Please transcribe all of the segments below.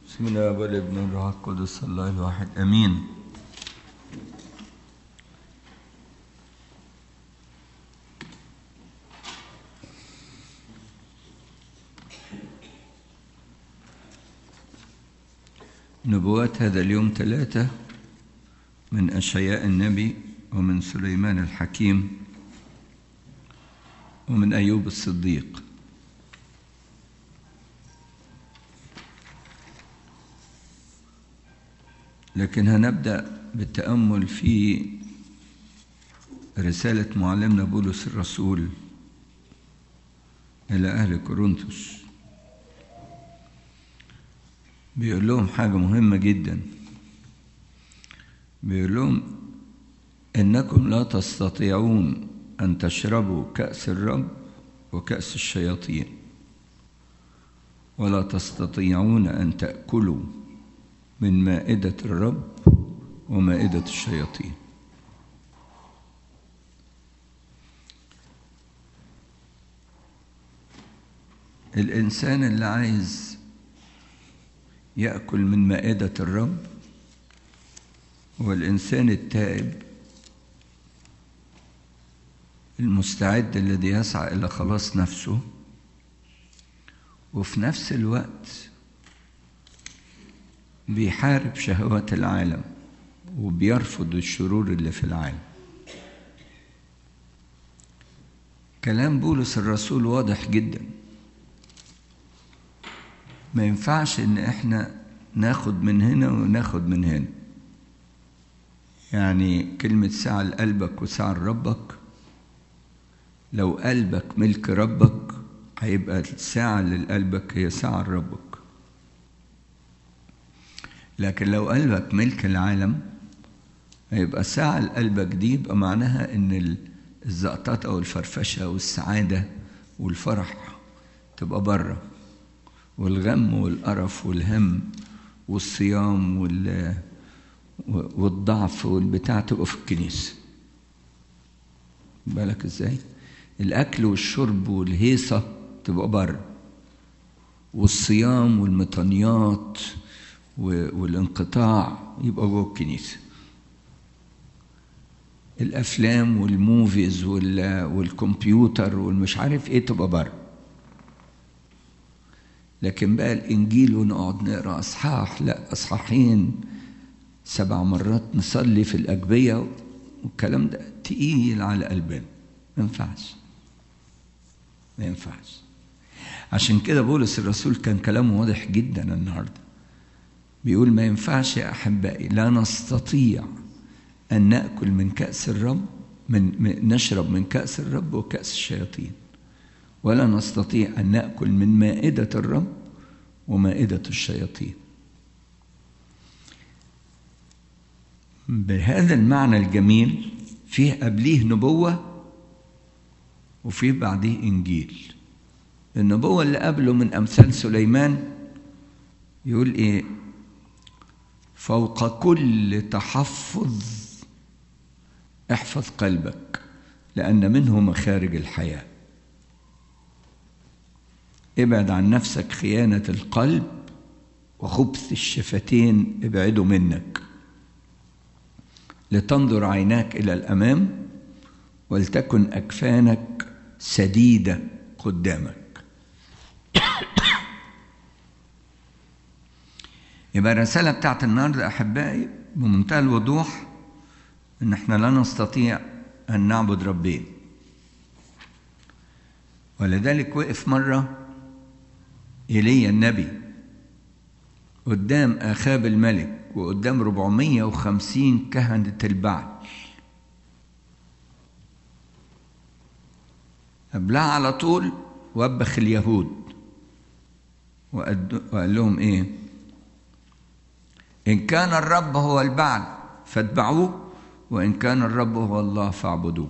بسم الله والابن والروح القدس الله الواحد امين نبوات هذا اليوم ثلاثة من أشعياء النبي ومن سليمان الحكيم ومن أيوب الصديق لكن هنبدأ بالتأمل في رسالة معلمنا بولس الرسول إلى أهل كورنثوس بيقول لهم حاجة مهمة جدا بيقول لهم إنكم لا تستطيعون أن تشربوا كأس الرب وكأس الشياطين ولا تستطيعون أن تأكلوا من مائدة الرب ومائدة الشياطين الإنسان اللي عايز يأكل من مائدة الرب هو الإنسان التائب المستعد الذي يسعى إلى خلاص نفسه وفي نفس الوقت بيحارب شهوات العالم وبيرفض الشرور اللي في العالم كلام بولس الرسول واضح جدا ما ينفعش ان احنا ناخد من هنا وناخد من هنا يعني كلمة ساعة لقلبك وساعة لربك لو قلبك ملك ربك هيبقى الساعة لقلبك هي ساعة لربك لكن لو قلبك ملك العالم هيبقى ساعة لقلبك دي يبقى معناها إن الزقطات أو الفرفشة والسعادة والفرح تبقى بره والغم والقرف والهم والصيام وال والضعف والبتاع تبقى في الكنيسة بالك ازاي الأكل والشرب والهيصة تبقى بره والصيام والمطنيات والانقطاع يبقى جوه الكنيسة الأفلام والموفيز والكمبيوتر والمش عارف إيه تبقى بره لكن بقى الإنجيل ونقعد نقرأ أصحاح لا أصحاحين سبع مرات نصلي في الأجبية والكلام ده تقيل على قلبنا ما ينفعش ما ينفعش عشان كده بولس الرسول كان كلامه واضح جدا النهارده بيقول ما ينفعش يا أحبائي لا نستطيع أن نأكل من كأس الرب من نشرب من كأس الرب وكأس الشياطين ولا نستطيع أن نأكل من مائدة الرب ومائدة الشياطين بهذا المعنى الجميل فيه قبليه نبوة وفيه بعديه إنجيل النبوة اللي قبله من أمثال سليمان يقول إيه فوق كل تحفظ احفظ قلبك لأن منه مخارج الحياة ابعد عن نفسك خيانة القلب وخبث الشفتين ابعدوا منك لتنظر عيناك إلى الأمام ولتكن أكفانك سديدة قدامك يبقى الرسالة بتاعت النهاردة أحبائي بمنتهى الوضوح إن إحنا لا نستطيع أن نعبد ربين ولذلك وقف مرة إيليا النبي قدام آخاب الملك وقدام 450 كهنة البعل قبلها على طول وبخ اليهود وقال لهم إيه إن كان الرب هو البعل فاتبعوه وإن كان الرب هو الله فاعبدوه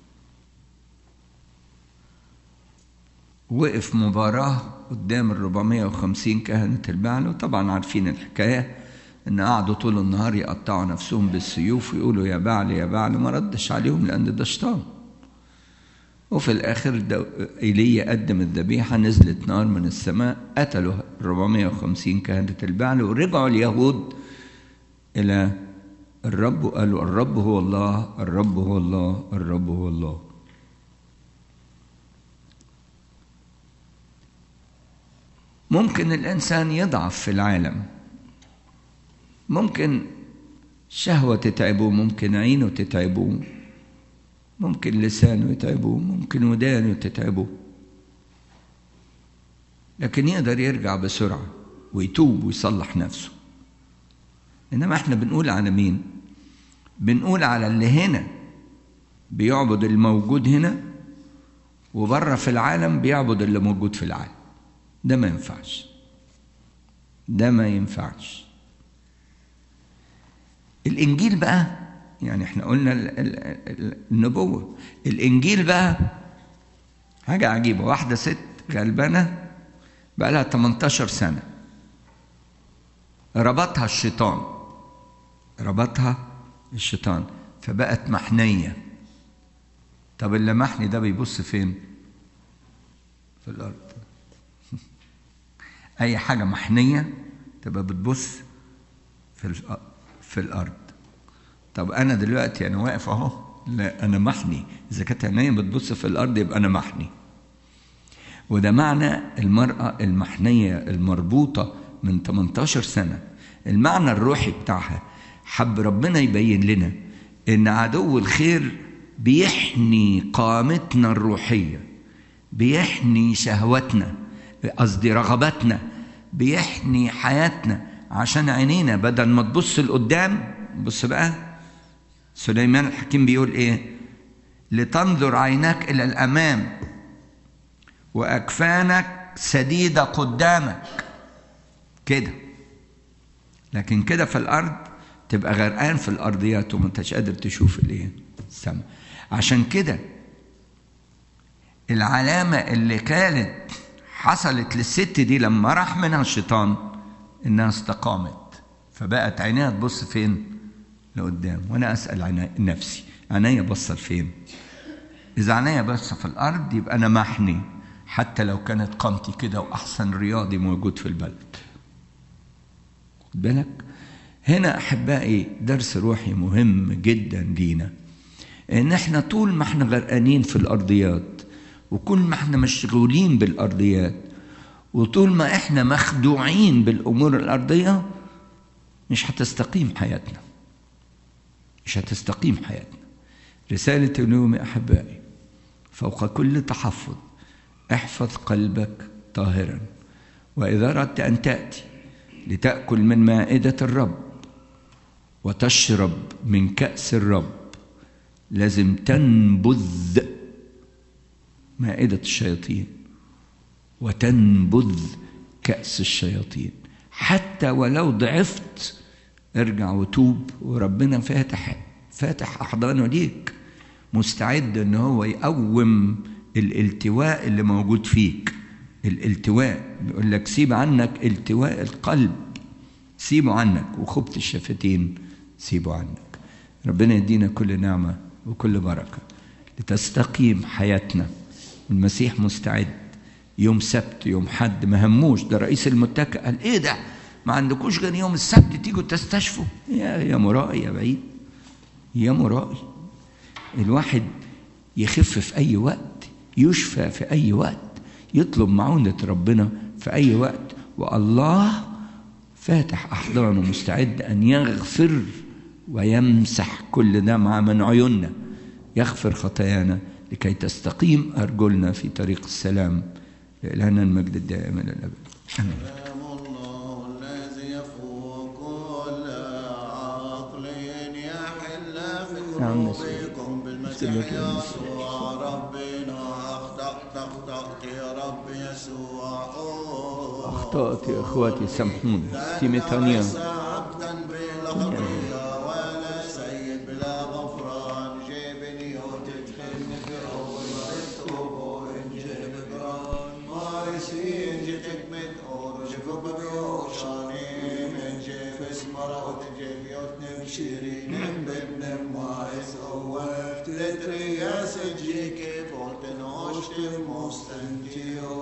وقف مباراة قدام ال 450 كهنة البعل وطبعا عارفين الحكاية إن قعدوا طول النهار يقطعوا نفسهم بالسيوف ويقولوا يا بعل يا بعل ما ردش عليهم لأن ده شيطان وفي الآخر دو... إيليا قدم الذبيحة نزلت نار من السماء قتلوا 450 كهنة البعل ورجعوا اليهود إلى الرب وقالوا الرب هو الله الرب هو الله الرب هو الله ممكن الإنسان يضعف في العالم ممكن شهوة تتعبه ممكن عينه تتعبه ممكن لسانه يتعبه ممكن ودانه تتعبه لكن يقدر يرجع بسرعة ويتوب ويصلح نفسه إنما إحنا بنقول على مين؟ بنقول على اللي هنا بيعبد الموجود هنا وبره في العالم بيعبد اللي موجود في العالم ده ما ينفعش ده ما ينفعش الإنجيل بقى يعني احنا قلنا النبوة الإنجيل بقى حاجة عجيبة واحدة ست غلبانة بقى لها 18 سنة ربطها الشيطان ربطها الشيطان فبقت محنية طب اللي محني ده بيبص فين في الأرض أي حاجة محنية تبقى بتبص في في الأرض طب أنا دلوقتي أنا واقف أهو لا أنا محني إذا كانت عينيا بتبص في الأرض يبقى أنا محني وده معنى المرأة المحنية المربوطة من 18 سنة المعنى الروحي بتاعها حب ربنا يبين لنا إن عدو الخير بيحني قامتنا الروحية بيحني شهوتنا قصدي رغباتنا بيحني حياتنا عشان عينينا بدل ما تبص لقدام بص بقى سليمان الحكيم بيقول ايه لتنظر عيناك الى الامام واكفانك سديده قدامك كده لكن كده في الارض تبقى غرقان في الارضيات وما انتش قادر تشوف الايه السماء عشان كده العلامه اللي كانت حصلت للست دي لما راح منها الشيطان انها استقامت فبقت عينيها تبص فين لقدام وانا اسال عنا نفسي عينيا بصل فين اذا عينيا بص في الارض يبقى انا محني حتى لو كانت قامتي كده واحسن رياضي موجود في البلد خد بالك هنا احبائي درس روحي مهم جدا لينا ان احنا طول ما احنا غرقانين في الارضيات وكل ما احنا مشغولين بالارضيات وطول ما احنا مخدوعين بالامور الارضيه مش هتستقيم حياتنا مش هتستقيم حياتنا رسالة اليوم أحبائي فوق كل تحفظ احفظ قلبك طاهرا وإذا أردت أن تأتي لتأكل من مائدة الرب وتشرب من كأس الرب لازم تنبذ مائدة الشياطين وتنبذ كأس الشياطين حتى ولو ضعفت ارجع وتوب وربنا فاتح فاتح احضانه ليك مستعد ان هو يقوم الالتواء اللي موجود فيك الالتواء بيقول لك سيب عنك التواء القلب سيبه عنك وخبط الشفتين سيبه عنك ربنا يدينا كل نعمه وكل بركه لتستقيم حياتنا المسيح مستعد يوم سبت يوم حد ما هموش ده رئيس المتكئ قال ايه ده ما عندكوش غير يوم السبت تيجوا تستشفوا يا يا مرائي يا بعيد يا مرائي الواحد يخف في اي وقت يشفى في اي وقت يطلب معونة ربنا في اي وقت والله فاتح احضانه مستعد ان يغفر ويمسح كل دمعة من عيوننا يغفر خطايانا لكي تستقيم أرجلنا في طريق السلام لإلهنا المجد الدائم إلى الأبد آمين الله الذي يفوق كل عقل يحل في نعم، قلوبكم بالمسيح يسوع ربنا أخطأت أخطأت يا رب يسوع أوه. أخطأت يا إخواتي سامحوني تيميتانيا ليس عبدا بلا خطية ولا سيد بلا غفران جيب نيوت تدخلني في أول وتوب إنجيل قران مارسين جيتك من أور جيفك ببيوشاني من جيف اسمر وتجيب يوتنم شيرين بن مارس أول تتري يا سجيك فوتن oshtim mostentio